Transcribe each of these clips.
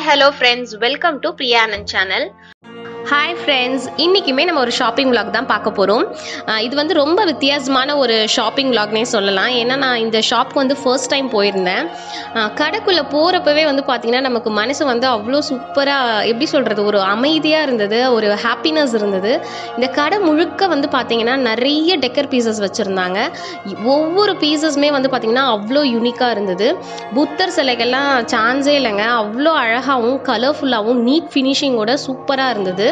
hello friends welcome to Priyanand channel hi friends இன்றைக்குமே நம்ம ஒரு ஷாப்பிங் vlog தான் பார்க்க போகிறோம் இது வந்து ரொம்ப வித்தியாசமான ஒரு ஷாப்பிங் vlogனே சொல்லலாம் ஏன்னா நான் இந்த ஷாப்க்கு வந்து ஃபர்ஸ்ட் டைம் போயிருந்தேன் அஹ் கடைக்குள்ளே போகிறப்பவே வந்து பார்த்திங்கன்னா நமக்கு மனசு வந்து அவ்வளோ சூப்பராக எப்படி சொல்கிறது ஒரு அமைதியாக இருந்தது ஒரு ஹாப்பினஸ் இருந்தது இந்த கடை முழுக்க வந்து பார்த்திங்கன்னா நிறைய டெக்கர் பீசஸ் வச்சுருந்தாங்க ஒவ்வொரு பீசஸுமே வந்து பார்த்திங்கன்னா அவ்வளோ யூனிக்காக இருந்தது புத்தர் சிலைகள்லாம் சான்ஸே இல்லைங்க அவ்வளோ அழகாகவும் கலர்ஃபுல்லாகவும் நீட் ஃபினிஷிங்கோட சூப்பராக இருந்தது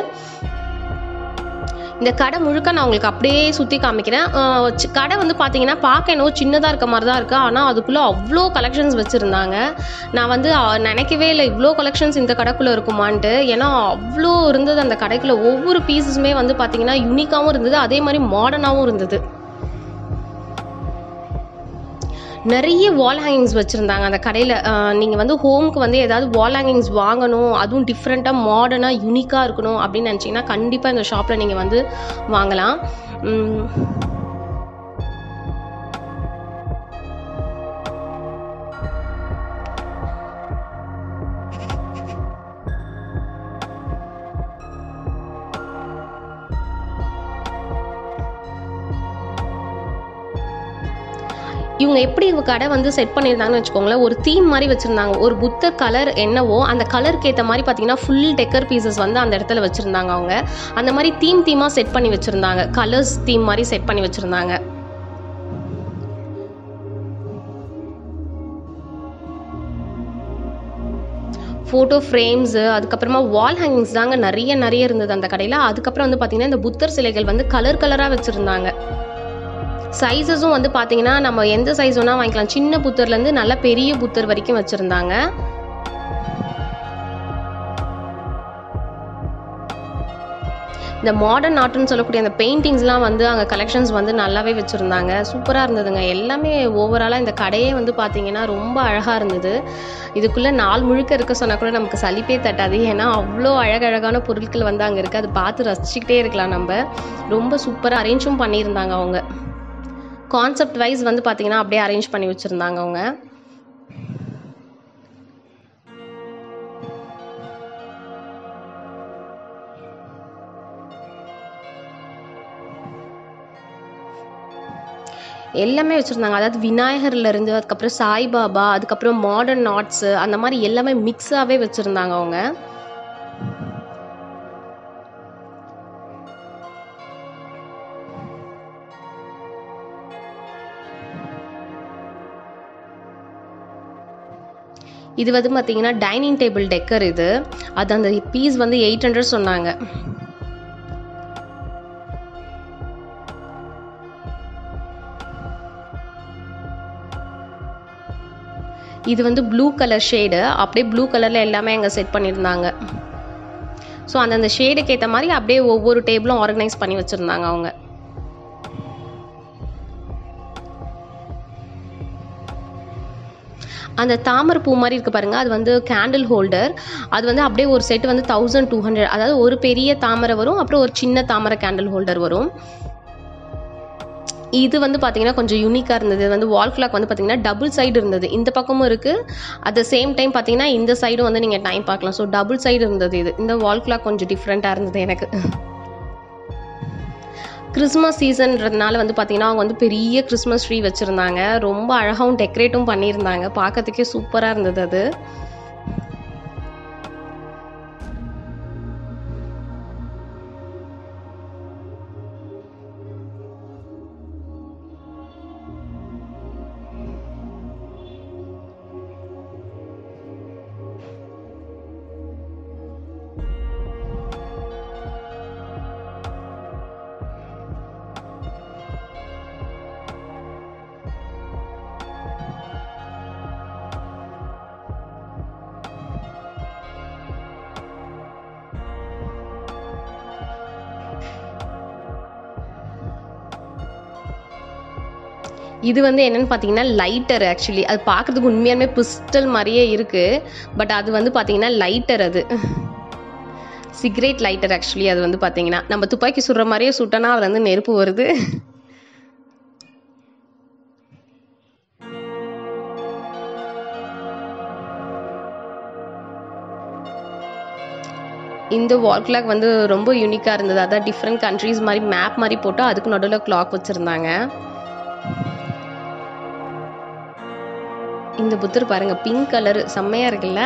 இந்த கடை முழுக்க நான் உங்களுக்கு அப்படியே சுற்றி காமிக்கிறேன் அஹ் சி- கடை வந்து பார்த்தீங்கன்னா பார்க்க என்னவோ சின்னதாக இருக்க மாதிரி தான் இருக்குது ஆனால் அதுக்குள்ளே அவ்வளோ கலெக்ஷன்ஸ் வச்சுருந்தாங்க நான் வந்து அஹ், நினைக்கவே இல்லை இவ்வளோ கலெக்ஷன்ஸ் இந்த கடைக்குள்ளே இருக்குமான்ட்டு ஏன்னா அவ்வளோ இருந்தது அந்த கடைக்குள்ளே ஒவ்வொரு பீஸஸுமே வந்து பார்த்தீங்கன்னா யூனிக்காகவும் இருந்தது அதே மாதிரி மாடர்னாகவும் இருந்தது நிறைய வால் ஹேங்கிங்ஸ் வச்சுருந்தாங்க அந்த கடையில் நீங்கள் வந்து ஹோம்க்கு வந்து ஏதாவது வால் ஹேங்கிங்ஸ் வாங்கணும் அதுவும் டிஃப்ரெண்ட்டாக மாடர்னாக யூனிக்காக இருக்கணும் அப்படின்னு நினச்சிங்கன்னா கண்டிப்பாக இந்த ஷாப்பில் நீங்கள் வந்து வாங்கலாம் உம், இவங்க எப்படி இவங்க கடை வந்து செட் பண்ணியிருந்தாங்கன்னு வச்சுக்கோங்களேன் ஒரு தீம் மாதிரி வச்சுருந்தாங்க ஒரு புத்தர் கலர் என்னவோ அந்த கலருக்கு ஏற்ற மாதிரி பார்த்தீங்கன்னா ஃபுல் டெக்கர் பீசஸ் வந்து அந்த இடத்துல வச்சுருந்தாங்க அவங்க அந்த மாதிரி தீம் தீமாக செட் பண்ணி வச்சுருந்தாங்க கலர்ஸ் தீம் மாதிரி செட் பண்ணி வச்சுருந்தாங்க ஃபோட்டோ ஃப்ரேம்ஸு அதுக்கப்புறமா வால் ஹேங்கிங்ஸ் தாங்க நிறைய நிறைய இருந்தது அந்த கடையில் அதுக்கப்புறம் வந்து பார்த்தீங்கன்னா இந்த புத்தர் சிலைகள் வந்து கலர் கலராக வச்சுருந்தாங்க சைஸஸும் வந்து பார்த்தீங்கன்னா நம்ம எந்த சைஸ் வேணால் வாங்கிக்கலாம் சின்ன புத்தர்லேருந்து நல்ல பெரிய புத்தர் வரைக்கும் வச்சுருந்தாங்க இந்த மாடர்ன் ஆர்ட்னு சொல்லக்கூடிய அந்த பெயிண்டிங்ஸ்லாம் வந்து அங்கே கலெக்ஷன்ஸ் வந்து நல்லாவே வச்சுருந்தாங்க சூப்பராக இருந்ததுங்க எல்லாமே ஓவராலாக இந்த கடையே வந்து பார்த்தீங்கன்னா ரொம்ப அழகாக இருந்தது இதுக்குள்ளே நாள் முழுக்க இருக்க சொன்னால் கூட நமக்கு சலிப்பே தட்டாது ஏன்னா அவ்வளோ அழகழகான பொருட்கள் வந்து அங்கே இருக்குது அதை பார்த்து ரசிச்சுக்கிட்டே இருக்கலாம் நம்ம ரொம்ப சூப்பராக அரேஞ்சும் பண்ணியிருந்தாங்க அவங்க கான்செப்ட் வைஸ் வந்து பார்த்தீங்கன்னா அப்படியே அரேஞ்ச் பண்ணி வச்சுருந்தாங்க அவங்க எல்லாமே வச்சுருந்தாங்க அதாவது விநாயகர்ல இருந்து அதுக்கப்புறம் சாய்பாபா அதுக்கப்புறம் மாடர்ன் நாட்ஸு அந்த மாதிரி எல்லாமே மிக்ஸாகவே வச்சுருந்தாங்க அவங்க இது வந்து பார்த்தீங்கன்னா டைனிங் டேபிள் டெக்கர் இது அது அந்த பீஸ் வந்து எயிட் ஹண்ட்ரட் சொன்னாங்க இது வந்து ப்ளூ கலர் ஷேடு அப்படியே ப்ளூ கலரில் எல்லாமே அங்கே செட் பண்ணியிருந்தாங்க ஸோ அந்தந்த ஷேடுக்கு ஏற்ற மாதிரி அப்படியே ஒவ்வொரு டேபிளும் ஆர்கனைஸ் பண்ணி வச்சுருந்தாங்க அவங்க அந்த தாமரை பூ மாதிரி இருக்கு பாருங்க அது வந்து கேண்டில் ஹோல்டர் அது வந்து அப்படியே ஒரு செட் வந்து தௌசண்ட் டூ ஹண்ட்ரட் அதாவது ஒரு பெரிய தாமரை வரும் அப்புறம் ஒரு சின்ன தாமரை கேண்டில் ஹோல்டர் வரும் இது வந்து பார்த்தீங்கன்னா கொஞ்சம் யூனிக்காக இருந்தது இது வந்து வால் கிளாக் வந்து பார்த்தீங்கன்னா டபுள் சைடு இருந்தது இந்த பக்கமும் இருக்குது அட் த சேம் டைம் பார்த்தீங்கன்னா இந்த சைடும் வந்து நீங்கள் டைம் பார்க்கலாம் ஸோ டபுள் சைடு இருந்தது இது இந்த வால் கிளாக் கொஞ்சம் டிஃப்ரெண்ட்டாக இருந்தது எனக்கு கிறிஸ்மஸ் சீசன்றதுனால வந்து பார்த்தீங்கன்னா அவங்க வந்து பெரிய கிறிஸ்மஸ் ட்ரீ வச்சுருந்தாங்க ரொம்ப அழகாகவும் டெக்கரேட்டும் பண்ணியிருந்தாங்க பார்க்கறதுக்கே சூப்பராக இருந்தது அது இது வந்து என்னன்னு பார்த்தீங்கன்னா லைட்டர் ஆக்சுவலி அது பார்க்கறதுக்கு உண்மையாலுமே பிஸ்டல் மாதிரியே இருக்குது பட் அது வந்து பார்த்தீங்கன்னா லைட்டர் அது சிகரெட் லைட்டர் ஆக்சுவலி அது வந்து பார்த்தீங்கன்னா நம்ம துப்பாக்கி சுடுற மாதிரியே சுட்டனா அதுல இருந்து நெருப்பு வருது இந்த வால் கிளாக் வந்து ரொம்ப யூனிக்காக இருந்தது அதான் டிஃப்ரெண்ட் கண்ட்ரீஸ் மாதிரி மேப் மாதிரி போட்டு அதுக்கு நடுவில் கிளாக் வச்சுருந்தாங்க இந்த புத்தர் பாருங்க பிங்க் கலர் செம்மையா இருக்குல்ல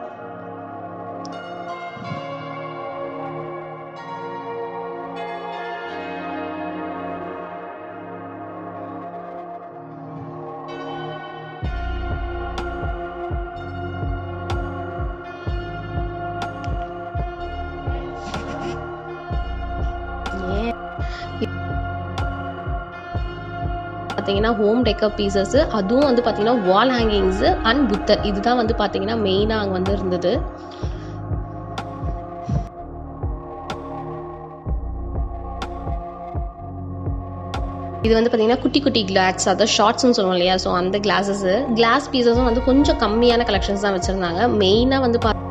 ஏன் பார்த்தீங்கன்னா ஹோம் டெக்கர் பீசஸ் அதுவும் வந்து பார்த்தீங்கன்னா வால் ஹேங்கிங்ஸு அண்ட் புத்தர் இதுதான் வந்து பார்த்தீங்கன்னா மெயினாக அங்கே வந்து இருந்தது இது வந்து பார்த்தீங்கன்னா குட்டி குட்டி கிளாஸ் அதாவது ஷார்ட்ஸ்னு சொல்லுவோம் இல்லையா ஸோ அந்த கிளாஸஸ் கிளாஸ் பீசஸும் வந்து கொஞ்சம் கம்மியான கலெக்ஷன்ஸ் தான் வச்சுருந்தாங்க மெயினாக வந்து பா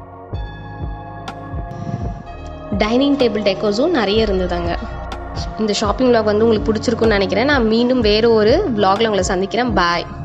டைனிங் டேபிள் டெக்கோஸும் நிறைய இருந்ததுங்க இந்த ஷாப்பிங் vlog வந்து உங்களுக்கு பிடிச்சிருக்குன்னு நினைக்கிறேன் நான் மீண்டும் வேறு ஒரு vlogல உங்களை சந்திக்கிறேன் பாய்